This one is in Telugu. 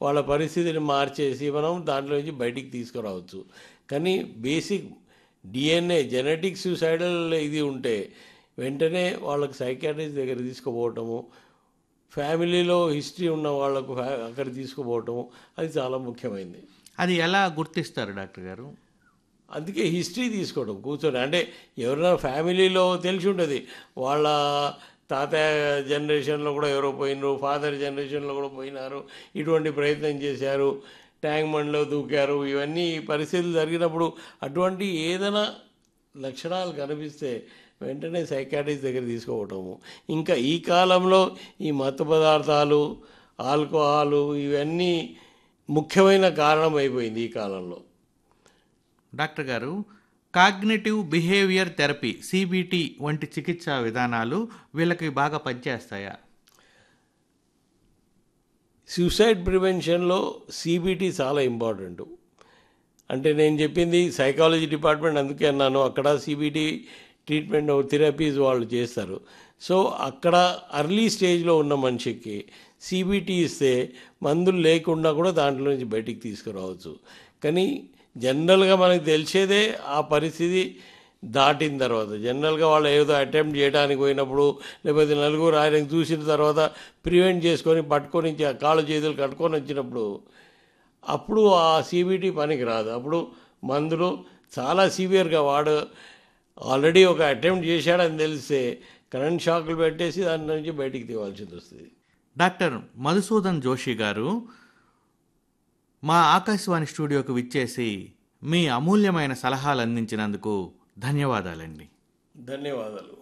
వాళ్ళ పరిస్థితిని మార్చేసి మనం దాంట్లో నుంచి బయటికి తీసుకురావచ్చు కానీ బేసిక్ డిఎన్ఏ జెనెటిక్ సూసైడల్ ఇది ఉంటే వెంటనే వాళ్ళకి సైకాట్రిస్ట్ దగ్గర తీసుకుపోవటము ఫ్యామిలీలో హిస్టరీ ఉన్న వాళ్ళకు ఫ్యా- అక్కడ తీసుకుపోవటము అది చాలా ముఖ్యమైనది అది ఎలా గుర్తిస్తారు డాక్టర్ గారు అందుకే హిస్టరీ తీసుకోవడం కూర్చొని అంటే ఎవరైనా ఫ్యామిలీలో తెలిసి ఉంటుంది వాళ్ళ తాతయ్య జనరేషన్లో కూడా ఎవరో పోయినారు ఫాదర్ జనరేషన్లో కూడా పోయినారు ఇటువంటి ప్రయత్నం చేశారు ట్యాంక్ బండ్లో దూకారు ఇవన్నీ పరిస్థితులు జరిగినప్పుడు అటువంటి ఏదైనా లక్షణాలు కనిపిస్తే వెంటనే సైకాట్రిస్ట్ దగ్గర తీసుకోవటము ఇంకా ఈ కాలంలో ఈ మత్తు పదార్థాలు ఆల్కహాలు ఇవన్నీ ముఖ్యమైన కారణం అయిపోయింది ఈ కాలంలో డాక్టర్ గారు కాగ్నేటివ్ బిహేవియర్ థెరపీ సిబిటి వంటి చికిత్సా విధానాలు వీళ్ళకి బాగా పనిచేస్తాయా సూసైడ్ ప్రివెన్షన్లో సిబిటి చాలా ఇంపార్టెంట్ అంటే నేను చెప్పింది సైకాలజీ డిపార్ట్మెంట్ అందుకే అన్నాను అక్కడ సిబిటి ట్రీట్మెంట్ థెరపీస్ వాళ్ళు చేస్తారు సో అక్కడ అర్లీ స్టేజ్లో ఉన్న మనిషికి సిబిటి ఇస్తే మందులు లేకుండా కూడా దాంట్లో నుంచి బయటికి తీసుకురావచ్చు కానీ జనరల్గా మనకు తెలిసేదే ఆ పరిస్థితి దాటిన తర్వాత జనరల్గా వాళ్ళు ఏదో అటెంప్ట్ చేయడానికి పోయినప్పుడు లేకపోతే నలుగురు ఆయనకు చూసిన తర్వాత ప్రివెంట్ చేసుకొని పట్టుకొని ఇచ్చి ఆ కాళ్ళు చేతులు కట్టుకొని వచ్చినప్పుడు అప్పుడు ఆ సిబిటి పనికి రాదు అప్పుడు మందులు చాలా సివియర్గా వాడు ఆల్రెడీ ఒక అటెంప్ట్ చేశాడని తెలిస్తే కరెంట్ షాకులు పెట్టేసి దాని నుంచి బయటికి తీవాల్సింది వస్తుంది డాక్టర్ మధుసూదన్ జోషి గారు మా ఆకాశవాణి స్టూడియోకి విచ్చేసి మీ అమూల్యమైన సలహాలు అందించినందుకు ధన్యవాదాలండి ధన్యవాదాలు